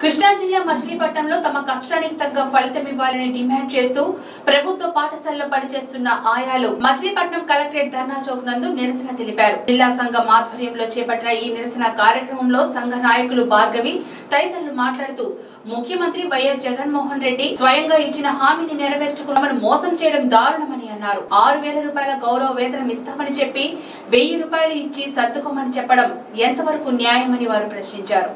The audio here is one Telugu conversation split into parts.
కృష్ణా జిల్లా మచిలీపట్నంలో తమ కష్టానికి తగ్గ ఫలితం ఇవ్వాలని డిమాండ్ చేస్తూ ప్రభుత్వ పాఠశాలలో పనిచేస్తున్న ఆయాలు మచిలీపట్నం కలెక్టరేట్ ధర్నా చౌక్ నందు నిరసన తెలిపారు జిల్లా సంఘం ఆధ్వర్యంలో చేపట్టిన ఈ నిరసన కార్యక్రమంలో సంఘ నాయకులు భార్గవి తదితరులు మాట్లాడుతూ ముఖ్యమంత్రి వైఎస్ జగన్మోహన్ రెడ్డి స్వయంగా ఇచ్చిన హామీని నెరవేర్చుకున్నామని మోసం చేయడం దారుణమని అన్నారు ఆరు వేల రూపాయల గౌరవ వేతనం ఇస్తామని చెప్పి వెయ్యి రూపాయలు ఇచ్చి సర్దుకోమని చెప్పడం ఎంతవరకు న్యాయమని వారు ప్రశ్నించారు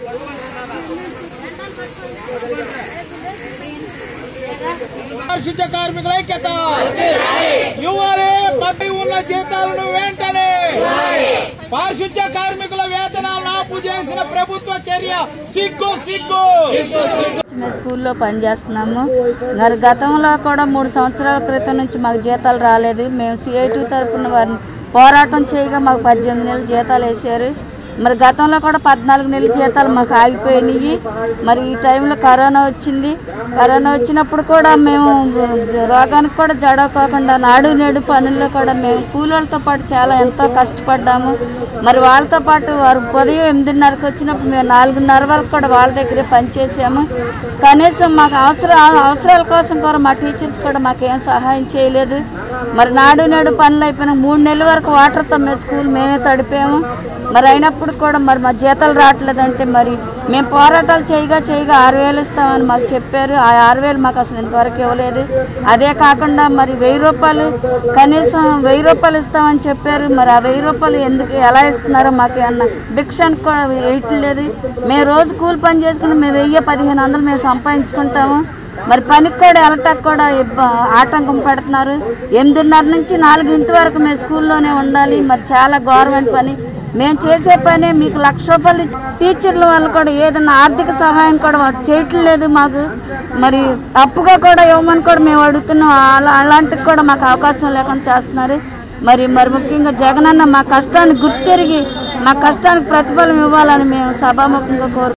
పారిశుద్ధ కార్మికుల ఐక్యత ఇవ్వాలి పట్టి ఉన్న జీతాలను వెంటనే పారిశుద్ధ కార్మికుల వేతనాలను ఆపు చేసిన ప్రభుత్వ చర్య సిగ్గు సిగ్గు మేము స్కూల్లో పనిచేస్తున్నాము మరి గతంలో కూడా మూడు సంవత్సరాల క్రితం నుంచి మాకు జీతాలు రాలేదు మేము సిఐటి తరఫున వారిని పోరాటం చేయగా మాకు పద్దెనిమిది నెలలు జీతాలు వేసారు మరి గతంలో కూడా పద్నాలుగు నెలల జీతాలు మాకు ఆగిపోయినాయి మరి ఈ టైంలో కరోనా వచ్చింది కరోనా వచ్చినప్పుడు కూడా మేము రోగానికి కూడా జడకోకుండా నాడు నేడు పనుల్లో కూడా మేము కూలీలతో పాటు చాలా ఎంతో కష్టపడ్డాము మరి వాళ్ళతో పాటు వారు ఉదయం ఎనిమిదిన్నరకు వచ్చినప్పుడు మేము నాలుగున్నర వరకు కూడా వాళ్ళ దగ్గరే పనిచేసాము కనీసం మాకు అవసరం అవసరాల కోసం కూడా మా టీచర్స్ కూడా మాకేం సహాయం చేయలేదు మరి నాడు నేడు పనులు అయిపోయిన మూడు నెలల వరకు వాటర్తో మేము స్కూల్ మేమే తడిపాము మరి అయినప్పుడు కూడా మరి మా జీతాలు రావట్లేదంటే మరి మేము పోరాటాలు చేయగా చేయగా ఆరు వేలు ఇస్తామని మాకు చెప్పారు ఆ ఆరు వేలు మాకు అసలు ఇంతవరకు ఇవ్వలేదు అదే కాకుండా మరి వెయ్యి రూపాయలు కనీసం వెయ్యి రూపాయలు ఇస్తామని చెప్పారు మరి ఆ వెయ్యి రూపాయలు ఎందుకు ఎలా ఇస్తున్నారో మాకు ఏమన్నా భిక్షానికి కూడా వేయట్లేదు మేము రోజు కూలి పని చేసుకుని మేము వెయ్యి పదిహేను వందలు మేము సంపాదించుకుంటాము మరి పనికి కూడా వెళ్ళటానికి కూడా ఇబ్బ- ఆటంకం పెడుతున్నారు ఎనిమిదిన్నర నుంచి నాలుగింటి వరకు మేము స్కూల్లోనే ఉండాలి మరి చాలా గవర్నమెంట్ పని మేము చేసే పనే మీకు లక్ష రూపాయలు టీచర్ల వాళ్ళు కూడా ఏదైనా ఆర్థిక సహాయం కూడా వాడు చేయట్లేదు మాకు మరి అప్పుగా కూడా ఇవ్వమని కూడా మేము అడుగుతున్నాం అలా అలాంటివి కూడా మాకు అవకాశం లేకుండా చేస్తున్నారు మరి మరి ముఖ్యంగా జగనన్న మా కష్టాన్ని గుర్తెరిగి మా కష్టానికి ప్రతిఫలం ఇవ్వాలని మేము సభాముఖంగా కోరు